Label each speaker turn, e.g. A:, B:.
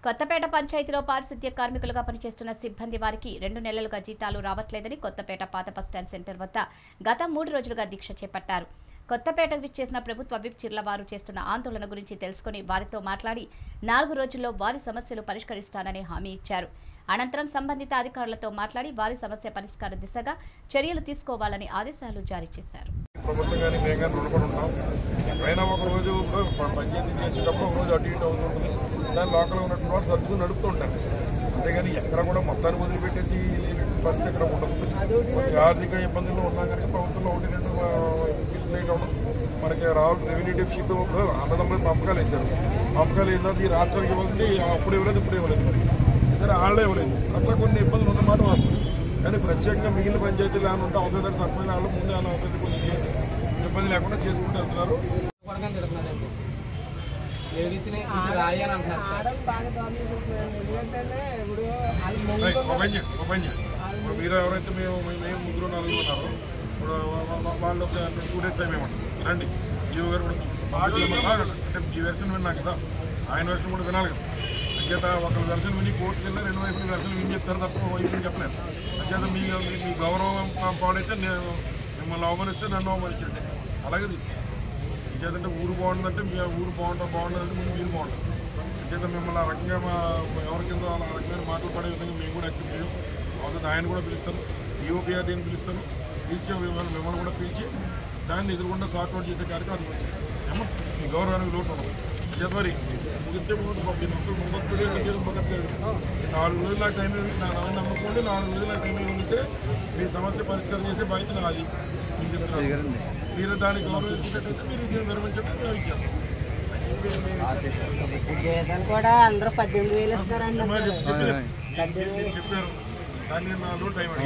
A: కొత్తపేట పంచాయతీలో పారిశుద్ధ్య కార్మికులుగా పనిచేస్తున్న సిబ్బంది వారికి రెండు నెలలుగా జీతాలు రావట్లేదని కొత్తపేట పాత బస్టాండ్ సెంటర్ వద్ద గత మూడు రోజులుగా దీక్ష చేపట్టారు కొత్తపేటకు విచ్చేసిన ప్రభుత్వ విప్ చిర్లవారు చేస్తున్న ఆందోళన గురించి తెలుసుకుని వారితో మాట్లాడి నాలుగు రోజుల్లో వారి సమస్యలు పరిష్కరిస్తానని హామీ ఇచ్చారు అనంతరం సంబంధిత అధికారులతో మాట్లాడి వారి సమస్య పరిష్కార దిశగా చర్యలు తీసుకోవాలని ఆదేశాలు జారీ చేశారు
B: ప్రభుత్వం కానీ మేము కానీ రుణపడి ఉంటాం అయినా ఒక రోజు ఇప్పుడు ప- పంచాయతీ చేసేటప్పుడు ఒక రోజు అటు ఇటు అవుతుంటుంది దాని లోకల్ ఉన్నటువంటి వాళ్ళు సర్దుకుని నడుపుతూ ఉంటారు అంతేగాని ఎక్కడ కూడా మొత్తాన్ని వదిలిపెట్టేసి లేనటువంటి పరిస్థితి ఎక్కడ ఉండదు మనకి ఆర్థిక ఇబ్బందులు ఉన్నా కనుక ప్రభుత్వంలో ఒకటి రెండు ఆ, బిల్లు లేట్ అవ్వడం మనకి రావాలి రెవెన్యూ డెఫిసిట్ అన్నదమ్ములు పంపకాలు వేశారు పంపకాలు అయిన తర్వాత ఈ రాష్ట్రానికి ఇవ్వాల్సింది అప్పుడు ఇవ్వలేదు ఇప్పుడు ఇవ్వలేదు మరి సరే వాళ్ళే ఇవ్వలేదు అట్లా కొన్ని ఇబ్బందులు ఉన్నమాట వాస్తవం కానీ ప్రత్యేకంగా మిగిలిన పంచాయతీలు ఏమైనా ఉంటే అవసరం సరిపోయిన వాళ్ళు ముందు ఏమైనా అవసరం కొంచెం చేసి ఇబ్బంది లేకుండా చేసుకుంటూ వెళ్తున్నారు
C: పడకని తిడుతున్నారండి లేడీస్ని ఇది రాయి అని అంటున్నారు సార్
B: రైట్, ఒక పని చేయండి, ఒక పని చేయండి. ఇప్పుడు మీరు ఎవరైతే మేము మేము మేము ముగ్గురు నలుగురు ఉన్నారో ఇప్పుడు వా- వా- వాళ్ళు ఒక టూ డేస్ టైం ఏమంటారు రండి జీవో గారు కూడా పంపించమని ఆగండి. అంటే ఈ వెర్షన్ విన్నా కదా ఆయన వెర్షన్ కూడా వినాలి కదా అంచేత ఒక వెర్షన్ విని కోర్టుకి వెళ్ళి రెండు వైపుల వెర్షన్ విని చెప్తారు తప్ప ఒక వైపు చెప్పలేదు అంచేత మీ మీ- మీ గౌరవం పా- పాడైతే నేను మిమ్మల్ని అవమానిస్తే నన్ను అవమానించండి అలాగే తీసుకుంటాను ఇంకేదంటే ఊరు బాగుంటుందంటే మీ ఊరు బాగుంటుంది బాగుంటుందంటే ముందు మీరు బాగుంటుంది ఇంకేదో మిమ్మల్ని ఆ రకంగా మా ఎవరి కింద ఆ రకమైన మాటలు పడే విధంగా మేము కూడా యాక్సెప్ట్ చేయం అవసరం ఆయన కూడా పిలుస్తాను ఈఓపీఆర్డీని పిలుస్తాను పిలిచే మిమ్మల్ని మిమ్మల్ని కూడా పిలిచి దాన్ని ఎదురుకుండా సార్ట్ అవుట్ చేసే కార్యక్రమం అది వచ్చింది ఏమో మీ గౌరవానికి లోటు ఉండదు జనవరి ముగిస్తే ముందు మీ మొక్కలు ముందు మొక్కట్లేదు నాలుగు రోజులు నాకు టైం ఇవ్వండి నా నాన్న నమ్మకండి నాలుగు రోజులు నాకు టైం ఇవ్వండితే మీ సమస్య పరిష్కారం చేసే బాధ్యత నాది మీకు చెప్తున్నాను మీరు దాన్ని గౌరవించేటట్టయితే మీరు దీన్ని విరమించండి మేము ఇచ్చాము
D: జీతం కూడా అందరూ పద్దెనిమిది వేలు ఇస్తారండి
B: చెప్పారు దాన్ని నాలుగు రోజులు టైం అడిగాను.